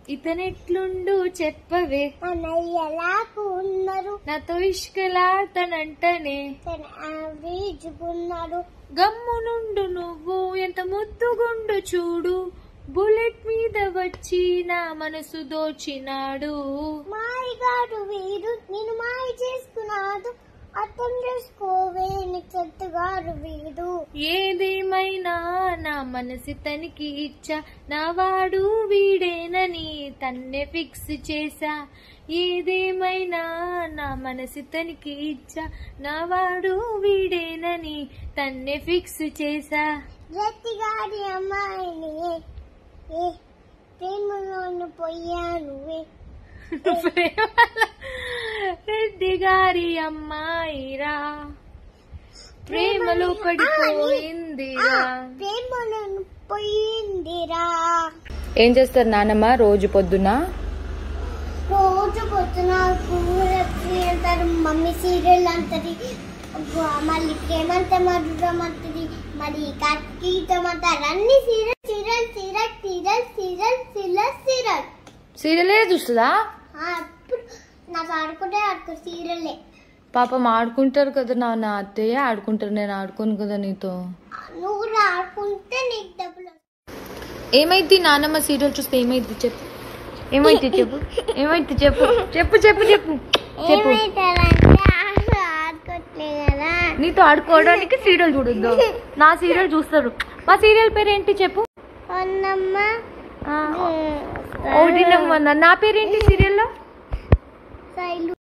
ఇతనెట్లుండు చెప్పవే అన్నయ్యలాకు ఉన్నారు నాతో ఇష్కలాడతానంటనే వీజుకున్నాడు గమ్మునుండు నువ్వు ఎంత ముద్దుగుండు చూడు బుల్లెట్ మీద వచ్చి నా మనసు దోచినాడు మాయగాడు వీడు నేను మాయ చేసుకున్నాడు అర్థం చేసుకోవే నీ చెట్టుగాడు వీడు ఏదేమైనా నా మనసు తనకి ఇచ్చా నా వాడు వీడేనని తన్నే ఫిక్స్ చేసా ఏదేమైనా నా మనసు తనకి ఇచ్చా నా వాడు వీడేనని తన్నే ఫిక్స్ చేసా జట్టిగాడి అమ్మాయిని ఏ ప్రేమలోను పోయాను రెడ్డి గారి అమ్మాయిరా ప్రేమలో పడిపోయిందిరా ప్రేమలోను పోయిందిరా ఏం చేస్తారు నానమ్మ రోజు పొద్దున రోజు పొద్దున కూర అంటారు మమ్మీ సీరియల్ అంటది మళ్ళీ ప్రేమంత మధురం అంటది మరి కీతం అంటారు అన్ని serial serial serial serial serial serial serial సీరియలే చూస్తుందా అప్పుడు నాకు ఆడుకుంటే ఆడుకో సీరియలే పాపం ఆడుకుంటారు కదా నాన్న అత్తయ్య ఆడుకుంటారు నేను ఆడుకోను కదా నీతో నువ్వు కూడా ఆడుకుంటే నీకు డబ్బులు వస్తాయి. ఏమైంది నానమ్మ సీరియల్ చూస్తే ఏమైంది చెప్పు ఏమైంది చెప్పు ఏమైంది చెప్పు చెప్పు చెప్పు చెప్పు చెప్పు ఏమైతారంటే ఆడు ఆడుకోవట్లే కదా నీతో ఆడుకోవడానికి సీరియల్ చూడొద్దు నా సీరియల్ చూస్తారు మా సీరియల్ పేరు ఏంటి చెప్పు అన్నమ్మ ఆ, ఓడినమ్మ నా పేరేంటి సీరియల్లో శైలు